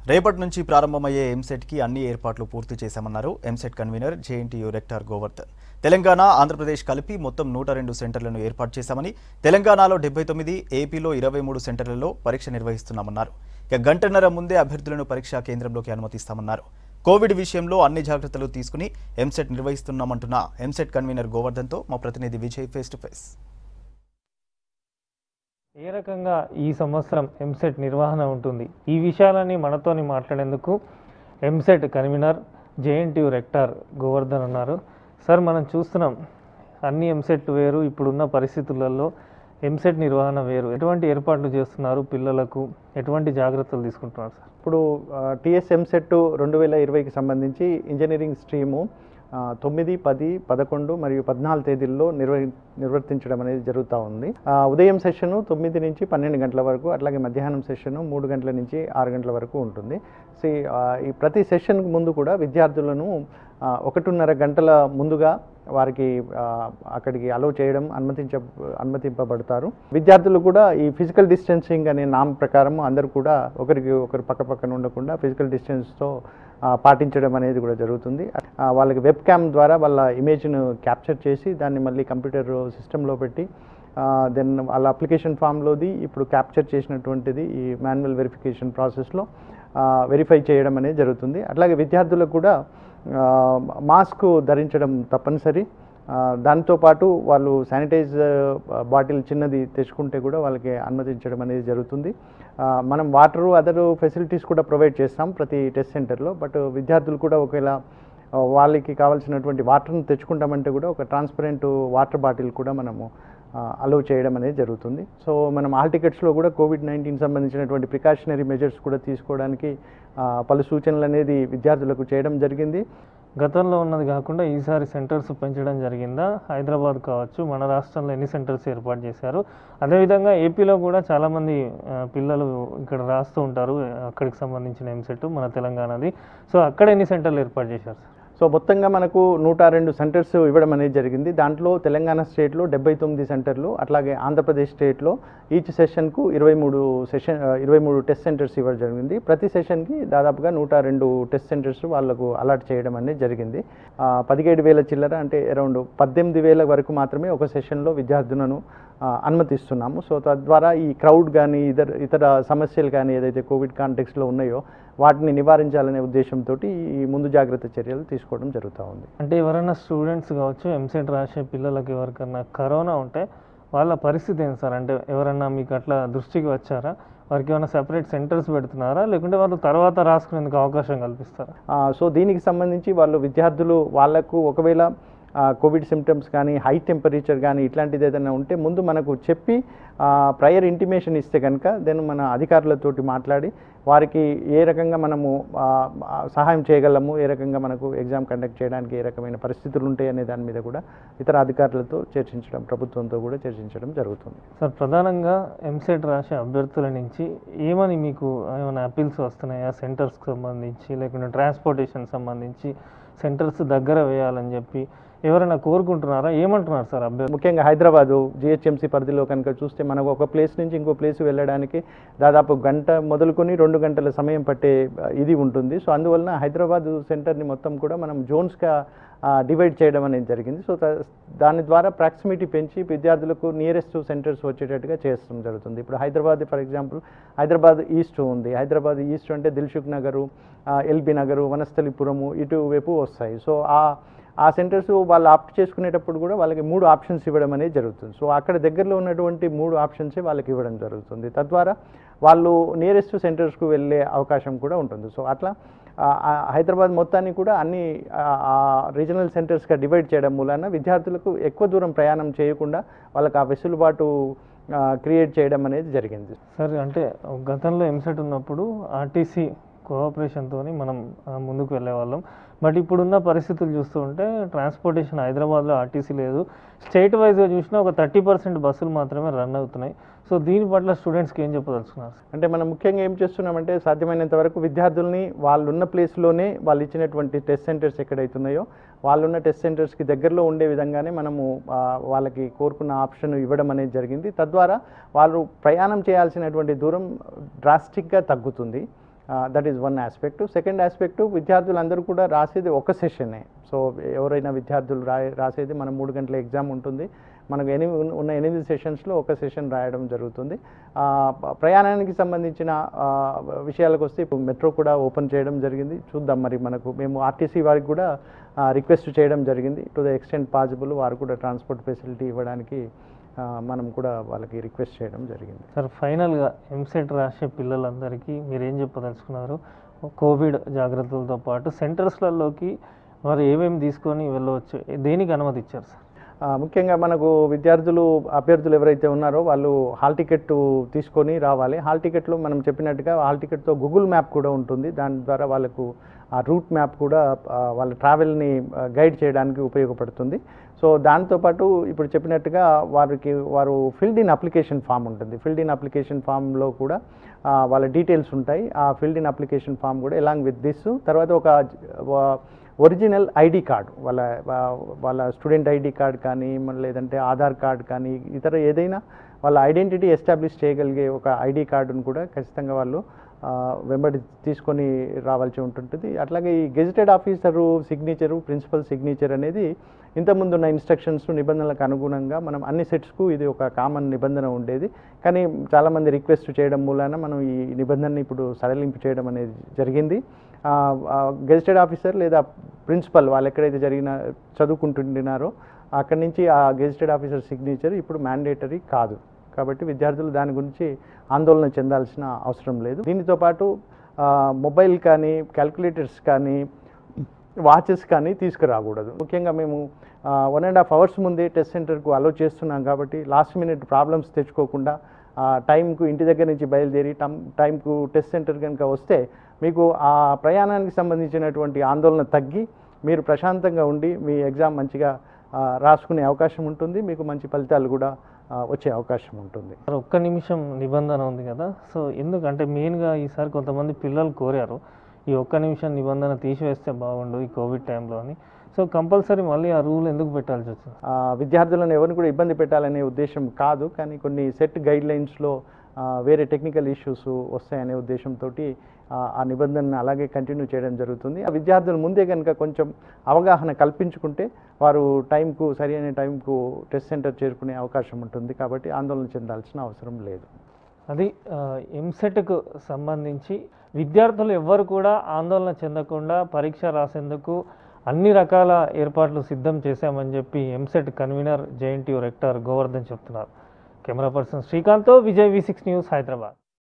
రేపటి నుంచి ప్రారంభమయ్యే ఎంసెట్కి అన్ని ఏర్పాట్లు పూర్తి చేశామన్నారు ఎంసెట్ కన్వీనర్ జేఎన్టీయూ రెక్టార్ గోవర్ధన్ తెలంగాణ ఆంధ్రప్రదేశ్ కలిపి మొత్తం నూట రెండు సెంటర్లను ఏర్పాటు చేశామని తెలంగాణలో డెబ్బై తొమ్మిది ఏపీలో ఇరవై మూడు సెంటర్లలో పరీక్ష నిర్వహిస్తున్నామన్నారు ఇక గంటన్నర ముందే అభ్యర్థులను పరీక్షా కేంద్రంలోకి అనుమతిస్తామన్నారు కోవిడ్ విషయంలో అన్ని జాగ్రత్తలు తీసుకుని ఎంసెట్ నిర్వహిస్తున్నామంటున్న ఎంసెట్ కన్వీనర్ గోవర్ధన్తో మా ప్రతినిధి విజయ్ ఫేస్ టు ఫేస్ ఏ రకంగా ఈ సంవత్సరం ఎంసెట్ నిర్వహణ ఉంటుంది ఈ విషయాలని మనతోని మాట్లాడేందుకు ఎంసెట్ కన్వీనర్ జేఎన్టీయూ రెక్టార్ గోవర్ధన్ ఉన్నారు సార్ మనం చూస్తున్నాం అన్ని ఎంసెట్ వేరు ఇప్పుడున్న పరిస్థితులలో ఎంసెట్ నిర్వహణ వేరు ఎటువంటి ఏర్పాట్లు చేస్తున్నారు పిల్లలకు ఎటువంటి జాగ్రత్తలు తీసుకుంటున్నారు సార్ ఇప్పుడు టిఎస్ఎం సెట్ రెండు వేల ఇరవైకి సంబంధించి ఇంజనీరింగ్ స్ట్రీము ఆ, తొమ్మిది పది పదకొండు మరియు పద్నాలుగు తేదీల్లో నిర్వహి నిర్వర్తించడం అనేది జరుగుతూ ఉంది ఆ, ఉదయం సెషను తొమ్మిది నుంచి పన్నెండు గంటల వరకు అట్లాగే మధ్యాహ్నం సెషను మూడు గంటల నుంచి ఆరు గంటల వరకు ఉంటుంది సో ఈ, ఆ, ఈ ప్రతి సెషన్కు ముందు కూడా విద్యార్థులను ఆ, ఒకటిన్నర గంటల ముందుగా వారికి ఆ, అక్కడికి అలౌ చేయడం అనుమతించ అనుమతింపబడతారు విద్యార్థులు కూడా ఈ ఫిజికల్ డిస్టెన్సింగ్ అనే నామ్ ప్రకారం అందరూ కూడా ఒకరికి ఒకరు పక్క పక్కన ఉండకుండా ఫిజికల్ డిస్టెన్స్తో పాటించడం అనేది కూడా జరుగుతుంది ఆ, వాళ్ళకి వెబ్ క్యామ్ ద్వారా వాళ్ళ ఇమేజ్ను క్యాప్చర్ చేసి దాన్ని మళ్ళీ కంప్యూటర్ సిస్టంలో పెట్టి దెన్ వాళ్ళ అప్లికేషన్ ఫామ్లోది ఇప్పుడు క్యాప్చర్ చేసినటువంటిది ఈ మాన్యువల్ వెరిఫికేషన్ ప్రాసెస్లో వెరిఫై చేయడం అనేది జరుగుతుంది అట్లాగే విద్యార్థులకు కూడా ఆ, మాస్క్ ధరించడం తప్పనిసరి ఆ, దాంతోపాటు వాళ్ళు శానిటైజ్ బాటిల్ చిన్నది తెచ్చుకుంటే కూడా వాళ్ళకి అనుమతించడం అనేది జరుగుతుంది ఆ, మనం వాటరు అదర్ ఫెసిలిటీస్ కూడా ప్రొవైడ్ చేస్తాం ప్రతి టెస్ట్ సెంటర్లో బట్ విద్యార్థులు కూడా ఒకవేళ ఆ, వాళ్ళకి కావాల్సినటువంటి వాటర్ని తెచ్చుకుంటామంటే కూడా ఒక ట్రాన్స్పరెంట్ వాటర్ బాటిల్ కూడా మనము అలౌ చేయడం అనేది జరుగుతుంది సో మనం ఆల్ టికెట్స్లో కూడా కోవిడ్ నైన్టీన్ సంబంధించినటువంటి ప్రికాషనరీ మెజర్స్ కూడా తీసుకోవడానికి ఆ, పలు సూచనలు అనేది విద్యార్థులకు చేయడం జరిగింది గతంలో ఉన్నది కాకుండా ఈసారి సెంటర్స్ పెంచడం జరిగిందా హైదరాబాద్ కావచ్చు మన రాష్ట్రంలో ఎన్ని సెంటర్స్ ఏర్పాటు చేశారు అదేవిధంగా ఏపీలో కూడా చాలామంది ఆ, పిల్లలు ఇక్కడ రాస్తూ ఉంటారు అక్కడికి సంబంధించిన ఎంసెట్ మన తెలంగాణది సో అక్కడ ఎన్ని సెంటర్లు ఏర్పాటు చేశారు సార్ సో మొత్తంగా మనకు నూట రెండు సెంటర్స్ ఇవ్వడం అనేది జరిగింది దాంట్లో తెలంగాణ స్టేట్లో డెబ్బై తొమ్మిది సెంటర్లు అట్లాగే ఆంధ్రప్రదేశ్ స్టేట్లో ఈచ్ సెషన్కు ఇరవై మూడు సెషన్ ఇరవై మూడు టెస్ట్ సెంటర్స్ ఇవ్వడం జరిగింది ప్రతి సెషన్కి దాదాపుగా నూట రెండు టెస్ట్ సెంటర్స్ వాళ్ళకు అలాట్ చేయడం అనేది జరిగింది ఆ, పదిహేడు వేల చిల్లర అంటే అరౌండ్ పద్దెనిమిది వేల వరకు మాత్రమే ఒక సెషన్లో విద్యార్థులను ఆ, అనుమతిస్తున్నాము సో తద్వారా ఈ క్రౌడ్ కానీ ఇతర ఇతర సమస్యలు కానీ ఏదైతే కోవిడ్ కాంటెక్స్లో ఉన్నాయో వాటిని నివారించాలనే ఉద్దేశంతో ఈ ముందు జాగ్రత్త చర్యలు తీసుకోవడం జరుగుతూ ఉంది అంటే ఎవరైనా స్టూడెంట్స్ కావచ్చు ఎంసెట్ రాసే పిల్లలకి ఎవరికన్నా కరోనా ఉంటే వాళ్ళ పరిస్థితి ఏంటి సార్ అంటే ఎవరన్నా మీకు అట్లా దృష్టికి వచ్చారా వారికి ఏమైనా సెపరేట్ సెంటర్స్ పెడుతున్నారా లేకుంటే వాళ్ళు తర్వాత రాసుకునేందుకు అవకాశం కల్పిస్తారా ఆ, సో దీనికి సంబంధించి వాళ్ళు విద్యార్థులు వాళ్ళకు ఒకవేళ ఆ, కోవిడ్ సిమ్టమ్స్ కానీ హై టెంపరేచర్ కానీ ఇట్లాంటిది ఏదైనా ఉంటే ముందు మనకు చెప్పి ప్రయర్ ఇంటిమేషన్ ఇస్తే కనుక దెన్ మన అధికారులతోటి మాట్లాడి వారికి ఏ రకంగా మనము ఆ, ఆ, సహాయం చేయగలము ఏ రకంగా మనకు ఎగ్జామ్ కండక్ట్ చేయడానికి ఏ రకమైన పరిస్థితులు ఉంటాయి అనే దాని మీద కూడా ఇతర అధికారులతో చర్చించడం ప్రభుత్వంతో కూడా చర్చించడం జరుగుతుంది సార్ ప్రధానంగా ఎంసెట్ రాసే అభ్యర్థుల నుంచి ఏమని మీకు ఏమైనా అపీల్స్ వస్తున్నాయా సెంటర్స్కి సంబంధించి లేకుంటే ట్రాన్స్పోర్టేషన్ సంబంధించి సెంటర్స్ దగ్గర వేయాలని చెప్పి ఎవరైనా కోరుకుంటున్నారా ఏమంటున్నారు సార్ అభ్యర్థులు ముఖ్యంగా హైదరాబాదు జిహెచ్ఎంసీ పరిధిలో కనుక చూస్తే మనకు ఒక ప్లేస్ నుంచి ఇంకో ప్లేస్ వెళ్ళడానికి దాదాపు గంట మొదలుకొని రెండు గంటల సమయం పట్టే ఆ, ఇది ఉంటుంది సో అందువలన హైదరాబాద్ సెంటర్ని మొత్తం కూడా మనం జోన్స్గా డివైడ్ చేయడం అనేది జరిగింది సో త- దాని ద్వారా ప్రాక్సిమిటీ పెంచి విద్యార్థులకు నియరెస్ట్ సెంటర్స్ వచ్చేటట్టుగా చేయడం జరుగుతుంది ఇప్పుడు Hyderabad for example Hyderabad east ఉంది హైదరాబాద్ ఈస్ట్ అంటే దిల్సుఖ్ నగరు ఆ, ఎల్బీ నగరు వనస్థలిపురము ఇటువైపు వస్తాయి సో ఆ ఆ సెంటర్స్ వాళ్ళు ఆప్ట్ చేసుకునేటప్పుడు కూడా వాళ్ళకి మూడు ఆప్షన్స్ ఇవ్వడం అనేది జరుగుతుంది సో అక్కడ దగ్గరలో ఉన్నటువంటి మూడు ఆప్షన్సే వాళ్ళకి ఇవ్వడం జరుగుతుంది తద్వారా వాళ్ళు నియరెస్ట్ సెంటర్స్కు వెళ్ళే అవకాశం కూడా ఉంటుంది సో అట్లా ఆ, ఆ హైదరాబాద్ మొత్తాన్ని కూడా అన్ని రీజనల్ సెంటర్స్గా డివైడ్ చేయడం మూలాన విద్యార్థులకు ఎక్కువ దూరం ప్రయాణం చేయకుండా వాళ్ళకి ఆ వెసులుబాటు క్రియేట్ చేయడం అనేది జరిగింది సార్ అంటే గతంలో ఎంసెట్ ఉన్నప్పుడు ఆర్టీసీ కోఆపరేషన్తో మనం ఆ, ముందుకు వెళ్ళేవాళ్ళం బట్ ఇప్పుడున్న పరిస్థితులు చూస్తూ ఉంటే ట్రాన్స్పోర్టేషన్ హైదరాబాద్లో ఆర్టీసీ లేదు స్టేట్ వైజ్గా చూసినా ఒక థర్టీ పర్సెంట్ బస్సులు మాత్రమే రన్ అవుతున్నాయి సో దీని పట్ల స్టూడెంట్స్కి ఏం చెప్పదలుచుకున్నారు సార్ అంటే మనం ముఖ్యంగా ఏం చేస్తున్నామంటే సాధ్యమైనంత వరకు విద్యార్థుల్ని వాళ్ళున్న ప్లేస్లోనే వాళ్ళు ఇచ్చినటువంటి టెస్ట్ సెంటర్స్ ఎక్కడైతున్నాయో వాళ్ళున్న టెస్ట్ సెంటర్స్కి దగ్గరలో ఉండే విధంగానే మనము ఆ, వాళ్ళకి కోరుకున్న ఆప్షన్ ఇవ్వడం అనేది జరిగింది తద్వారా వాళ్ళు ప్రయాణం చేయాల్సినటువంటి దూరం డ్రాస్టిక్గా తగ్గుతుంది that is one aspect second aspect విద్యార్థులందరూ కూడా రాసేది ఒక సెషనే సో ఎవరైనా విద్యార్థులు రా రాసేది మన మూడు గంటల ఎగ్జామ్ ఉంటుంది మనకు ఎనిమిది ఉన్న- ఉన్న ఎనిమిది సెషన్స్లో ఒక సెషన్ రాయడం జరుగుతుంది ఆ, ప- ప్రయాణానికి సంబంధించిన ఆ, విషయాలకు వస్తే ఇప్పుడు మెట్రో కూడా ఓపెన్ చేయడం జరిగింది చూద్దాం మరి మనకు మేము ఆర్టీసీ వారికి కూడా రిక్వెస్ట్ చేయడం జరిగింది టు ద ఎక్స్టెంట్ పాసిబుల్ వారు కూడా ట్రాన్స్పోర్ట్ ఫెసిలిటీ ఇవ్వడానికి ఆ, మనం కూడా వాళ్ళకి రిక్వెస్ట్ చేయడం జరిగింది సార్ ఫైనల్గా ఎంసెట్ రాసే పిల్లలందరికీ మీరు ఏం చెప్పదలుచుకున్నారు కోవిడ్ జాగ్రత్తలతో పాటు సెంటర్స్లలోకి వారు ఏమేమి తీసుకొని వెళ్ళవచ్చు దేనికి అనుమతి ఇచ్చారు సార్ ఆ, ముఖ్యంగా మనకు విద్యార్థులు అభ్యర్థులు ఎవరైతే ఉన్నారో వాళ్ళు హాల్ టికెట్ తీసుకొని రావాలి హాల్ టికెట్లో మనం చెప్పినట్టుగా హాల్ టికెట్తో గూగుల్ మ్యాప్ కూడా ఉంటుంది దాని ద్వారా వాళ్ళకు ఆ రూట్ మ్యాప్ కూడా ఆ, వాళ్ళ ట్రావెల్ని గైడ్ చేయడానికి ఉపయోగపడుతుంది సో దాంతోపాటు ఇప్పుడు చెప్పినట్టుగా వారికి వారు ఫిల్డ్ ఇన్ అప్లికేషన్ ఫామ్ ఉంటుంది ఫిల్డ్ ఇన్ అప్లికేషన్ ఫామ్లో కూడా ఆ, వాళ్ళ డీటెయిల్స్ ఉంటాయి ఆ ఫిల్డ్ ఇన్ అప్లికేషన్ ఫామ్ కూడా ఎలాంగ్ విత్ దిస్ తర్వాత ఒక వా- ఒరిజినల్ ఐడి కార్డ్ వాళ్ళ వా- వాళ్ళ స్టూడెంట్ ఐడి కార్డ్ కానీ మన లేదంటే ఆధార్ కార్డ్ కానీ ఇతర ఏదైనా వాళ్ళ ఐడెంటిటీ ఎస్టాబ్లిష్ చేయగలిగే ఒక ఐడి కార్డును కూడా ఖచ్చితంగా వాళ్ళు ఆ, వెంబడి తీసుకొని రావాల్సి ఉంటుంటుంది అట్లాగే ఈ gazetted officer signature principal signature అనేది ఇంతకుముందు ఉన్న ఇన్స్ట్రక్షన్స్ నిబంధనలకు అనుగుణంగా మనం అన్ని సెట్స్కు ఇది ఒక కామన్ నిబంధన ఉండేది కానీ చాలామంది రిక్వెస్ట్ చేయడం మూలాన మనం ఈ నిబంధనని ఇప్పుడు సడలింపు చేయడం అనేది జరిగింది గెజిటెడ్ ఆఫీసర్ లేదా ప్రిన్సిపల్ వాళ్ళు ఎక్కడైతే జరిగిన చదువుకుంటుండినారో అక్కడి నుంచి ఆ గెజిటెడ్ ఆఫీసర్ సిగ్నేచర్ ఇప్పుడు మ్యాండేటరీ కాదు కాబట్టి విద్యార్థులు దాని గురించి ఆందోళన చెందాల్సిన అవసరం లేదు దీనితో పాటు ఆ, మొబైల్ కానీ క్యాల్కులేటర్స్ కానీ వాచెస్ కానీ తీసుకురాకూడదు ముఖ్యంగా మేము వన్ అండ్ హాఫ్ అవర్స్ ముందే టెస్ట్ సెంటర్కు అలో చేస్తున్నాం కాబట్టి లాస్ట్ మినిట్ ప్రాబ్లమ్స్ తెచ్చుకోకుండా ఆ, టైంకు ఇంటి దగ్గర నుంచి బయలుదేరి టైం టైంకు టెస్ట్ సెంటర్ కనుక వస్తే మీకు ఆ ప్రయాణానికి సంబంధించినటువంటి ఆందోళన తగ్గి మీరు ప్రశాంతంగా ఉండి మీ ఎగ్జామ్ మంచిగా ఆ, రాసుకునే అవకాశం ఉంటుంది మీకు మంచి ఫలితాలు కూడా ఆ, వచ్చే అవకాశం ఉంటుంది సార్ ఒక్క నిమిషం నిబంధన ఉంది కదా సో ఎందుకంటే మెయిన్గా ఈసారి కొంతమంది పిల్లలు కోరారు ఈ ఒక్క నిమిషం నిబంధన తీసివేస్తే బాగుండు ఈ కోవిడ్ టైంలో అని సో కంపల్సరీ మళ్ళీ ఆ రూల్ ఎందుకు పెట్టాల్సి వచ్చింది ఆ, విద్యార్థులను ఎవరిని కూడా ఇబ్బంది పెట్టాలనే ఉద్దేశం కాదు కానీ కొన్ని సెట్ గైడ్ లైన్స్లో వేరే టెక్నికల్ ఇష్యూస్ వస్తాయనే ఉద్దేశంతో ఆ నిబంధనను అలాగే కంటిన్యూ చేయడం జరుగుతుంది ఆ విద్యార్థులు ముందే కనుక కొంచెం అవగాహన కల్పించుకుంటే వారు టైంకు సరైన టైంకు టెస్ట్ సెంటర్ చేరుకునే అవకాశం ఉంటుంది కాబట్టి ఆందోళన చెందాల్సిన అవసరం లేదు అది ఎంసెట్కు సంబంధించి విద్యార్థులు ఎవ్వరు కూడా ఆందోళన చెందకుండా పరీక్ష రాసేందుకు అన్ని రకాల ఏర్పాట్లు సిద్ధం చేశామని చెప్పి ఎంసెట్ కన్వీనర్ జేఎన్టీయూ రెక్టర్ గోవర్ధన్ చెప్తున్నారు కెమెరా పర్సన్ శ్రీకాంత్తో Vijay V six news Hyderabad